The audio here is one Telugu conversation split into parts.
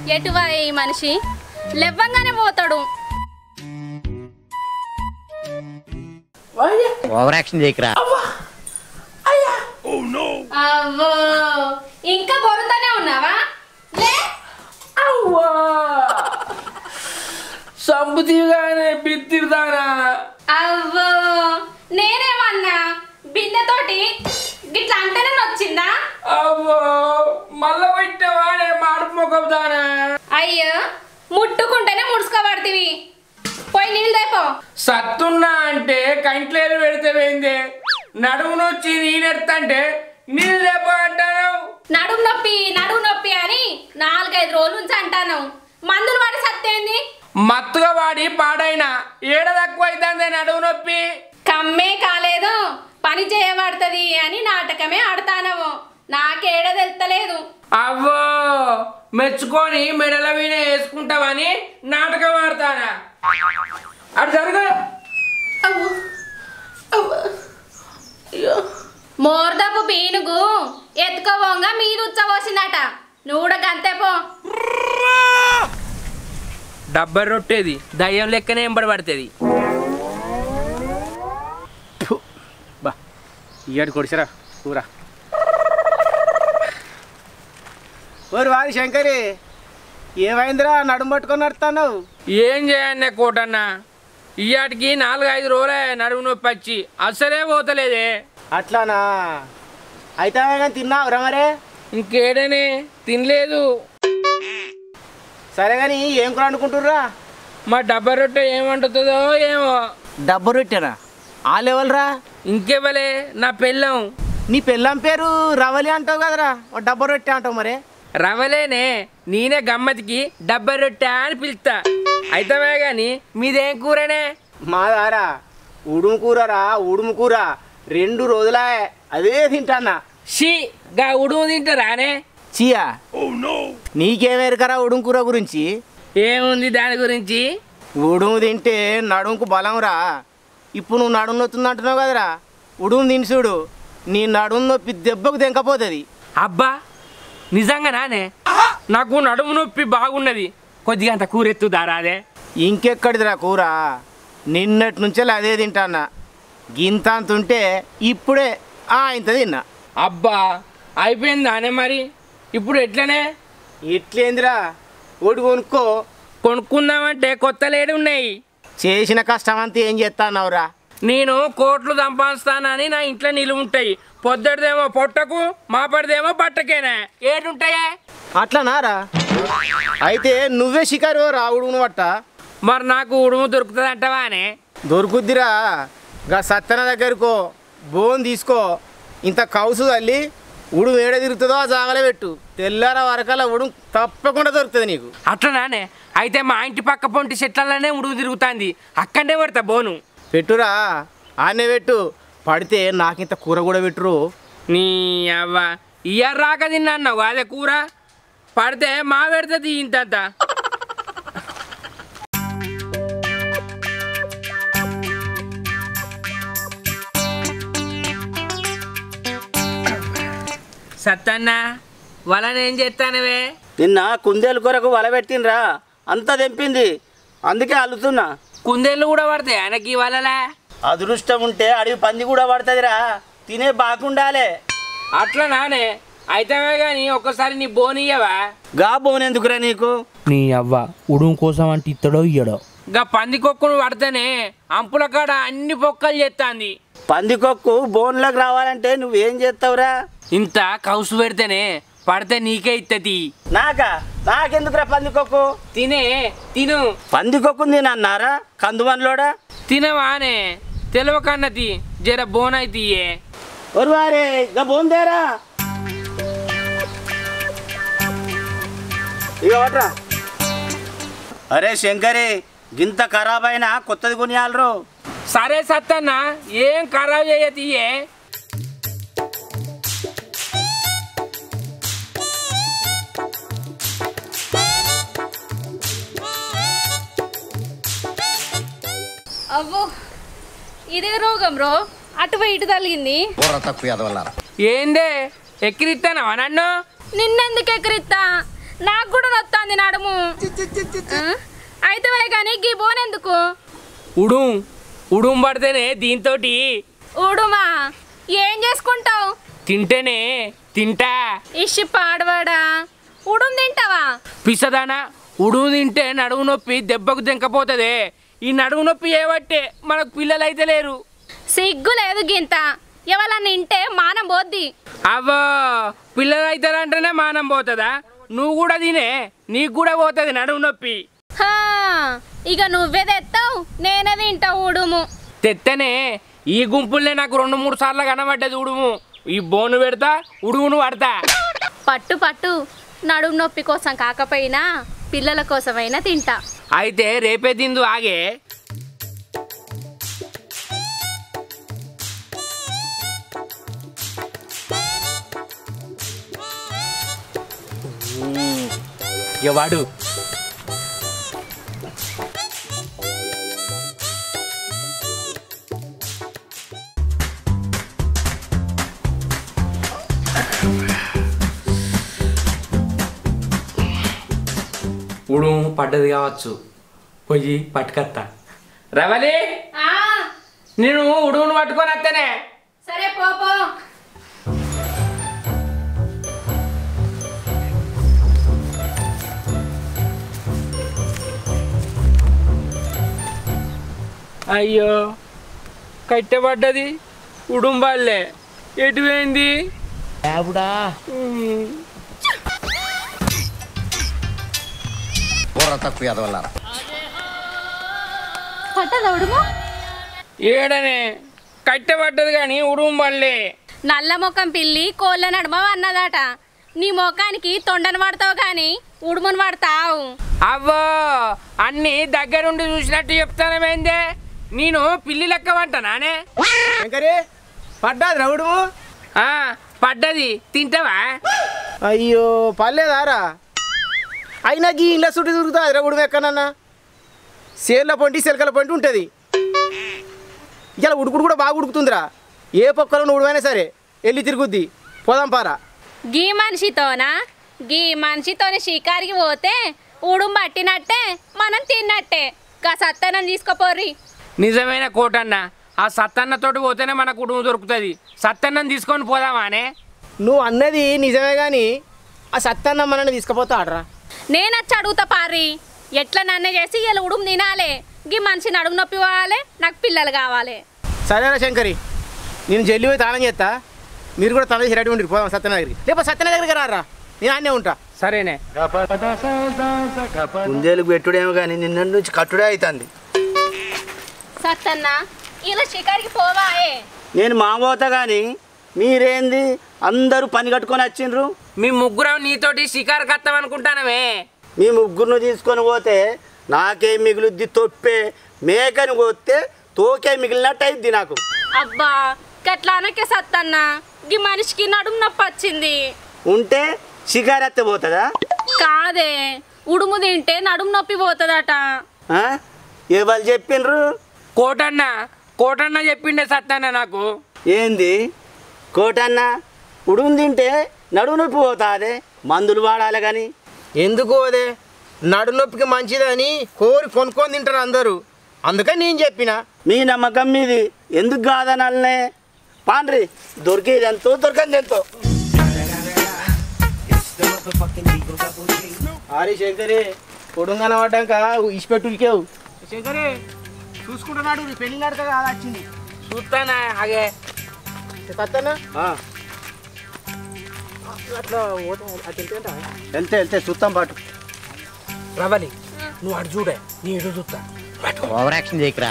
ఎటువా ఈ మనిషి లెవ్వంగానే పోతాడు ఓవర్ యాక్షన్ చేయకరా అవ్వో ఇంకా బొరుతానే ఉన్నావా లే అవ్వా సంబుతీగానే బిత్తిరుతానా అవ్వో నేనేమన్నా బిందెతోటి గిట్లా అంటేనే వచ్చిందా అవ్వో మళ్ళా పెట్టినవాడే మాడుపు ముఖం దానా అయ్యో ముట్టుకుంటేనే ముడుచుకోబడుతుంది పోయి నీళ్ళు దేపో సత్తున్నా అంటే కంట్లేలు పెడితే పోయింది నడుము నొచ్చి నేనెడతంటే నీళ్ళు లేపో అంటాను నడుము నొప్పి నడుము నొప్పి అని నాలుగైదు రోజుల నుంచి అంటాను మందులు వాడి సత్తేంది మత్తుగా వాడి పాడైనా ఏడ తక్కువ అవుతుంది నడుము నొప్పి కమ్మే కాలేదు పని చేయబడుతుంది అని నాటకమే ఆడతానము నాకేడ తెలుస్తలేదు అవ్వో మెచ్చుకొని మెడల వీణ వేసుకుంటావని నాటకం ఆడతానా అటు జరుగు మోర్దపు పీనుగు ఎత్తుకోబోంగా మీద ఉచ్చబోసిందట నువ్వు కూడా గంతే పో డబ్బర్ రొట్టేది దయ్యం లెక్కనే ఎంబడి పడుతుంది బా ఇయ్యాడు కొడిసరా కూర ఓరి వారి శంకరి ఏమైందిరా నడుము పట్టుకొని నడుతున్నావు ఏం చేయండి కోటన్న ఇయ్యాటికి నాలుగైదు రోజులే నడుము నొప్పి వచ్చి అస్సలే పోతలేదే అట్లానా అయితే కానీ తిన్నావురా మరే ఇంకేడనే తినలేదు సరే కానీ ఏం కూర అనుకుంటుర్రా మా డబ్బర్ రొట్టె ఏమంటుందో ఏమో డబ్బు రొట్టెనా ఆ లెవెల్రా ఇంకెవలే నా పెళ్ళం నీ పెళ్ళం పేరు రవలి అంటావు కదరా ఓ డబ్బు రొట్టె అంటావు మరే రవలేనే నేనే గమ్మతికి డబ్బర్ రొట్టె అని పిలుస్తా అయితమే గాని మీదేం కూరనే మా దారా ఉడుము కూరరా ఉడుము కూర రెండు రోజులే అదే తింటానా షీ గా ఉడుము తింటారానే చియా నీకేమెరకరా ఉడుము కూర గురించి ఏముంది దాని గురించి ఉడుము తింటే నడుముకు బలం రా ఇప్పుడు నువ్వు నడుము నొత్తుంది అంటున్నావు కదరా ఉడుము తిని చూడు నీ నడుము నొప్పి దెబ్బకు తెంకపోతుంది అబ్బా నిజంగా నానే నాకు నడుము నొప్పి బాగున్నది కొద్దిగా అంత కూరెత్తుదారా అదే ఇంకెక్కడిదిరా కూర నిన్నటి నుంచే అదే తింటానా గింత అంత ఉంటే ఇప్పుడే ఆ ఇంత తిన్నా అబ్బా అయిపోయిందానే మరి ఇప్పుడు ఎట్లనే ఇట్లేందిరా ఓడి కొనుక్కో కొనుక్కుందామంటే కొత్త లేడు ఉన్నాయి చేసిన కష్టం అంతా ఏం చేస్తానవురా నేను కోట్లు సంపాదిస్తానని నా ఇంట్లో నిలువ ఉంటాయి పొద్దుటిదేమో పొట్టకు మాపడిదేమో బట్టకేనా ఏడుంటాయే అట్లనారా అయితే నువ్వే షికారు రావుడును పట్ట మరి నాకు ఉడుము దొరుకుతుంది అంటవానే దొరుకుద్దిరా గా సత్తన దగ్గరకో బోన్ తీసుకో ఇంత కౌసు తల్లి ఉడు ఏడ తిరుగుతుందో ఆ జాగలే పెట్టు తెల్లార వరకల్లా ఉడు తప్పకుండా దొరుకుతుంది నీకు అట్లనానే అయితే మా ఇంటి పక్క పొంటి చెట్లలోనే ఉడుగు తిరుగుతాంది అక్కడే పడతా బోను పెట్టురా ఆనే పెట్టు పడితే నాకింత కూర కూడా పెట్టురు నీ అవ్వ ఇయర్ రాక తిన్నావు అదే కూర పడితే మా పెడుతుంది ఇంతంత సత్తన్న వలనేం చేస్తానవే నిన్న కుందేలు కొరకు వల పెట్టినరా అంతా తెంపింది అందుకే అల్లుతున్నా కుందేళ్ళు కూడా పడతాయి ఆయనకి వలలా అదృష్టం ఉంటే అడవి పంది కూడా పడుతుందిరా తినే బాగుండాలే అట్లా నానే అయితేమే కానీ ఒక్కసారి నీ బోనియ్యవా గా బోనెందుకురా నీకు నీ అవ్వ ఉడుము కోసం అంటే ఇత్తడో ఇయ్యడో గా పంది కొక్కును పడితేనే అంపుల కాడ అన్ని పొక్కలు చేస్తాంది పందికొక్కు బోన్లోకి రావాలంటే నువ్వేం చేస్తావురా ఇంత కౌసు పెడితేనే పడితే నీకే ఇత్తది నాకా నాకెందుకురా పందికొక్కు తినే తిను పందికొక్కు నేను అన్నారా కందువన్లోడా తినవానే తెలవకన్నతి జర బోనై తీయే ఒరువారే గా బోందేరా ఇక పట్రా అరే శంకరి గింత ఖరాబ్ అయినా కొత్తది కొనియాలరు సరే సత్తన్న ఏం ఖరాబ్ చేయ తీయే అవ్వో ఇదే రోగం రో అటు పోయి ఇటు తగిలింది బుర్ర తక్కువ ఎదవల్లారా ఏందే ఎక్కిరిస్తానవా నన్ను నిన్నెందుకు ఎక్కరిత్తా నాకు కూడా నొత్తాంది నడుము ఆ? అయితే కానీ గీ బోనెందుకు ఉడుం ఉడుం పడితేనే దీంతో ఊడుమా ఏం చేసుకుంటావు తింటేనే తింటా ఇష్టి పాడవాడా ఉడుం తింటావా పిసదానా ఉడుము తింటే నడుము నొప్పి దెబ్బకు దెంకపోతుంది ఈ నడుము నొప్పి ఏబట్టే మనకు పిల్లలు అయితే లేరు సిగ్గు లేదు గింత ఎవరన్నా ఇంటే మానం పోద్ది అవ్వో పిల్లలు అవుతారంటేనే మానం పోతుందా నువ్వు కూడా తినే నీకు కూడా పోతుంది నడుము నొప్పి హా, ఇక నువ్వే తెస్తావు నేనే తింటా ఉడుము తెత్తనే ఈ గుంపుల్నే నాకు రెండు మూడు సార్లు కనబడ్డది ఉడుము ఈ బోను పెడతా ఉడుమును పడతా పట్టు పట్టు నడుము నొప్పి కోసం కాకపోయినా పిల్లల కోసమైనా తింటా అయితే రేపే తిందు ఆగే వాడు ఉడుము పడ్డది కావచ్చు పోయి పట్టుకత్తా రవలి నేను ఉడుమును పట్టుకొని వస్తానే సరే పోపో అయ్యో కట్టెపడ్డది ఉడుంబాలే ఎటు పోయింది ఉమ్. బుర్ర తక్కువ ఎదవల్లారా పట్టదా ఉడుము ఏడనే కట్టెపడ్డది కానీ ఉడుంబాలే నల్ల ముఖం పిల్లి కోళ్ళ నడుమ అన్నదట నీ ముఖానికి తొండను పడతావు కానీ ఉడుమును పడతావు అవ్వో అన్ని దగ్గరుండి చూసినట్టు చెప్తానమేందే నేను పిల్లి లెక్క వంటనానే శంకరి పడ్డాది రవుడు ఆ, పడ్డది తింటావా అయ్యో పర్లేదారా అయినా గీ ఇంట్లో చుట్టూ తిరుగుతుంది రవుడు ఎక్కడన్నా సేర్ల పొంటి సెలకల పొంటి ఉంటుంది ఇలా ఉడుకుడు కూడా బాగా ఉడుకుతుందిరా ఏ పక్కన ఉడువైనా సరే వెళ్ళి తిరుగుద్ది పోదాం పారా గీ మనిషితోనా గీ మనిషితోని షికారికి పోతే ఉడుం పట్టినట్టే మనం తిన్నట్టే గా సత్తనం తీసుకోపోర్రి నిజమైన కోటన్న ఆ సత్తన్నతోటి పోతేనే మనకు కుటుంబం దొరుకుతుంది సత్తన్నం తీసుకొని పోదామానే నువ్వు అన్నది నిజమే కానీ ఆ సత్తన్న మనల్ని తీసుకుపోతా ఆడరా నేను వచ్చి అడుగుతా పారి ఎట్లా నన్నే చేసి ఇలా ఉడుం తినాలి గీ మనిషి నడుము నొప్పి పోవాలి నాకు పిల్లలు కావాలి సరేరా శంకరి నేను జల్లి పోయి తాళం చేస్తా మీరు కూడా తల చేసి రెడీ ఉండి పోదాం సత్యన దగ్గరికి లేకపోతే సత్యన దగ్గరికి రారా నేను అన్నే ఉంటా సరేనే కుందేలకు పెట్టుడేమో కానీ నిన్న నుంచి కట్టుడే అవుతుంది సత్తన్న ఇలా షికారికి పోవాయే నేను మామోతా కానీ మీరేంది అందరూ పని కట్టుకొని వచ్చిండ్రు మీ ముగ్గురం నీతోటి షికారు కత్తాం అనుకుంటానమే మీ ముగ్గురును తీసుకొని పోతే నాకేం మిగులుద్ది తొప్పే మేకని పోతే తోకే మిగిలినట్టు అయింది నాకు అబ్బా గట్లా అనకే సత్తన్న గీ మనిషికి నడుము నొప్పి వచ్చింది ఉంటే షికారెత్తే పోతుందా కాదే ఉడుము తింటే నడుము నొప్పి పోతుందట ఆ? ఎవరు చెప్పిండ్రు కోటన్న కోటన్న చెప్పిండే సత్తన్న నాకు ఏంది కోటన్న ఉడుము తింటే నడుము నొప్పి పోతాదే మందులు వాడాలి కానీ ఎందుకు అదే నడు నొప్పికి మంచిదని కోరి కొనుక్కొని తింటారు అందరూ అందుకని నేను చెప్పిన మీ నమ్మకం మీది ఎందుకు కాదనల్నే పాండ్రి దొరికేది ఎంతో దొరకంది ఎంతో ఆరి శంకరి పొడుంగన పడ్డాక ఇచ్చిపెట్టుకేవు శంకరి చూసుకుంటున్నాడు నీ పెళ్లి నడక కాదు వచ్చింది చూస్తానా అగే సత్తన్న ఆ, అట్లా పోతాం అటు వెళ్తే వెళ్తే వెళ్తే చూస్తాం పాటు రవలి నువ్వు అటు చూడే నీ ఇటు చూస్తా ఓవర్ యాక్షన్ చేయకరా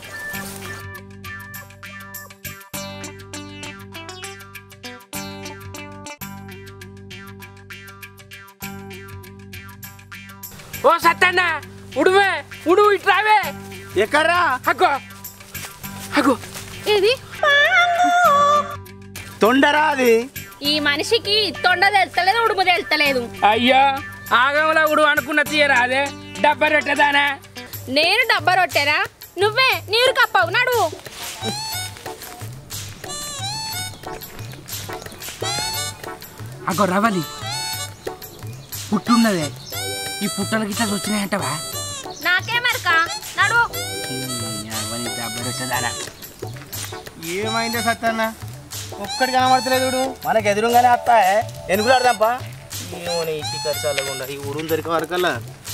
ఓ సత్తన్న ఉడువే ఉడువు ఇటు రావే ఎక్కడ్రా అగ్గో అగ్గో ఇది తొండరా అది ఈ మనిషికి తొండ తెలుస్తలేదు ఉడుము తెలుస్తలేదు అయ్యో ఆగంలో ఉడు అనుకున్న తీయరా అదే డబ్బా పెట్టదానా నేను డబ్బా రొట్టెనా నువ్వే నీరు కప్పవు నడు అగ్గో రవలి పుట్టున్నదే ఈ పుట్టలకి ఇట్లా వచ్చినాయంటవా నాకే మరక నడు ఏమైందే సత్తన్న ఒక్కడి కనబడతలేదు చూడు మనకి ఎదురుగానే వస్తాయి ఎనుగులు ఆడదాంపా ఏమో నీ ఇంటి ఖర్చు అలాగుండా ఈ ఊరు దొరికే వరకల్లా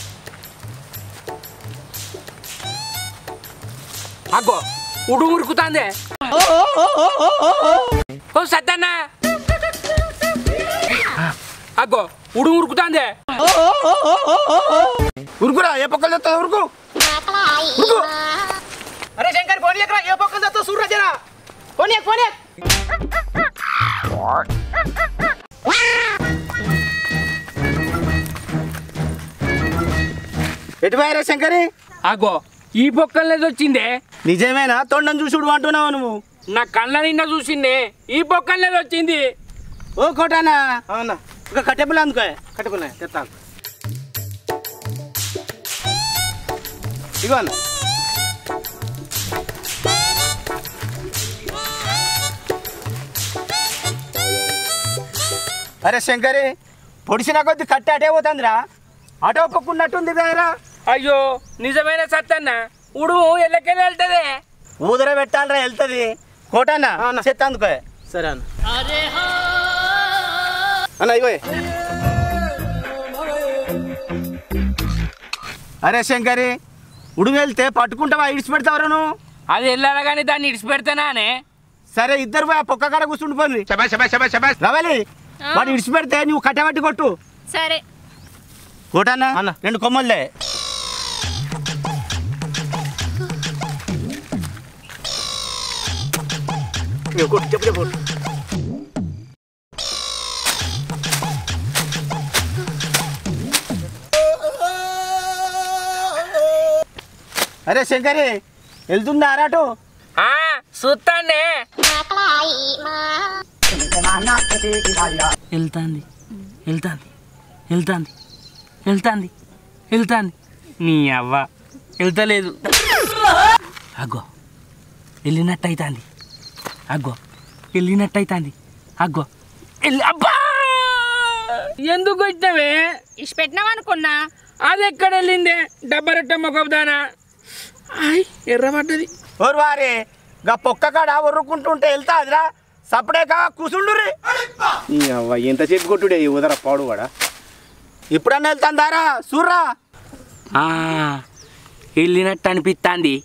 అగ్గో ఉడు ఉరుకుతాందే ఓ సత్తన్న అగ్గో ఉడు ఉరుకుతాందే ఉరుకురా ఏ పక్కలు తెస్తా ఉరుకు అరే శంకర్ ఫోన్ ఎక్కడ ఏ పక్కన తెస్తా చూడరా జరా ఫోన్ ఫోన్ ఎటు పోయారా శంకరి అగ్గో ఈ పొక్కలనేది వచ్చిందే నిజమేనా తొండం చూసుడు అంటున్నావు నువ్వు నా కళ్ళ నిన్న చూసిందే ఈ పొక్కలనేది వచ్చింది ఓ కోటానా అన్న ఒక కట్టెపుల్ల అందుకో కట్టుకున్నా తెస్తాను ఇగో అన్న అరే శంకరి పొడిచిన కొద్ది కట్టె అటే పోతుందిరా అటో పక్కున్నట్టుంది కదరా అయ్యో నిజమైన సత్తన్న ఉడుము ఎల్లకెళ్ళి వెళ్తదే ఊదర పెట్టాలరా వెళ్తుంది కోటానా ఆ, అన్న. చెత్త అందుకో సరే అన్న అన్న ఇగో అరే శంకరి ఉడుము వెళ్తే పట్టుకుంటావా ఇడిచి పెడతావరా నువ్వు అది వెళ్ళాలి కానీ దాన్ని ఇడిచిపెడతానా అనే సరే ఇద్దరు పోయి ఆ పొక్క కాడ కూర్చుండిపోయి రవాలి వాడు ఇడిచి పెడితే నువ్వు కట్టెబట్టి కొట్టు సరే కోటానా అన్న. రెండు కొమ్మలే ఇగో కొట్టు చెప్పు చెప్పు కొట్టు. అరే శంకరి వెళ్తుందా అరాటు ఆ చూస్తానే వెళ్తాంది వెళ్తాంది వెళ్తాంది వెళ్తాంది వెళ్తాంది నీ అవ్వ వెళ్తలేదు అగ్గో వెళ్ళినట్టు అవుతుంది అగ్గో వెళ్ళినట్టు అవుతుంది అగ్గో వెళ్ళి అబ్బా ఎందుకు వచ్చినవే ఇష్ పెట్టినామనుకున్నా అది ఎక్కడ వెళ్ళిందే డబ్బా రొట్టె మొక్కదానా ఆయ్ ఎర్రబడ్డది ఓరు వారి గా పొక్క కాడ ఒర్రుకుంటుంటే వెళ్తా అదిరా సపడేక కూసుండుర్రి ఈ అవ్వ ఎంత చెప్పి కొట్టుడే ఈ ఉదర పాడు కూడా ఇప్పుడన్నా వెళ్తాందారా చూర్రా ఆ, వెళ్ళినట్టు అనిపిస్తాంది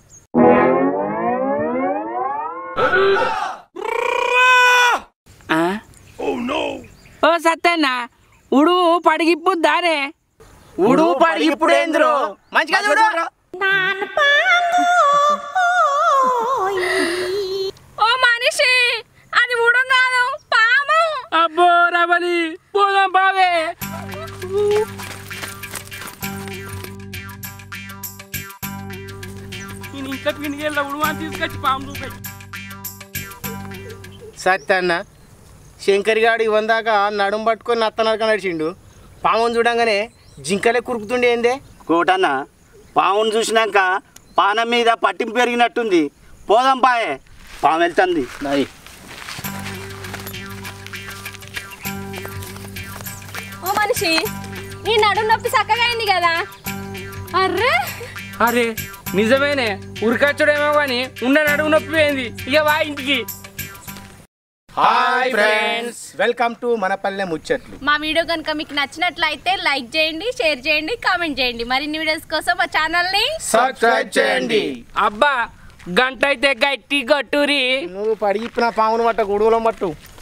ఆ? ఓ సత్తన్న ఉడు పడిగిప్పు దానే ఉడు పాడి ఇప్పుడు ఏంద్రో మంచిగా చూడు ఓ మనిషి అది ఉడం కాదు పాము అబ్బో రవలి పోదాం బావే నేను ఇంట్లో పిండికి వెళ్ళా ఉడుమా తీసుకొచ్చి పాము చూపెట్టి సత్యన్న శంకర్ గాడు ఇవందాక నడుం పట్టుకొని నత్త నరక నడిచిండు పాముని చూడంగానే జింకలే కురుకుతుండే ఏందే కోటన్న పావును చూసినాక పానం మీద పట్టింపు పెరిగినట్టుంది పోదాం పాయే పాము వెళ్తుంది నాయి ఓ మనిషి నీ నడుం నొప్పి చక్కగా అయింది కదా అర్రే అరే నిజమేనే ఉరికచ్చుడేమో కానీ ఉన్న నడుము నొప్పి పోయింది ఇక వా ఇంటికి హాయ్ ఫ్రెండ్స్ వెల్కమ్ టు మన పల్లె ముచ్చట్లు మా వీడియో కనుక మీకు నచ్చినట్లయితే లైక్ చేయండి షేర్ చేయండి కామెంట్ చేయండి మరిన్ని వీడియోస్ కోసం మా ఛానల్ని సబ్స్క్రైబ్ చేయండి అబ్బా గంట అయితే గట్టి గట్టురి నువ్వు పడిగిప్పిన పామును పట్ట గొడవలో మట్టు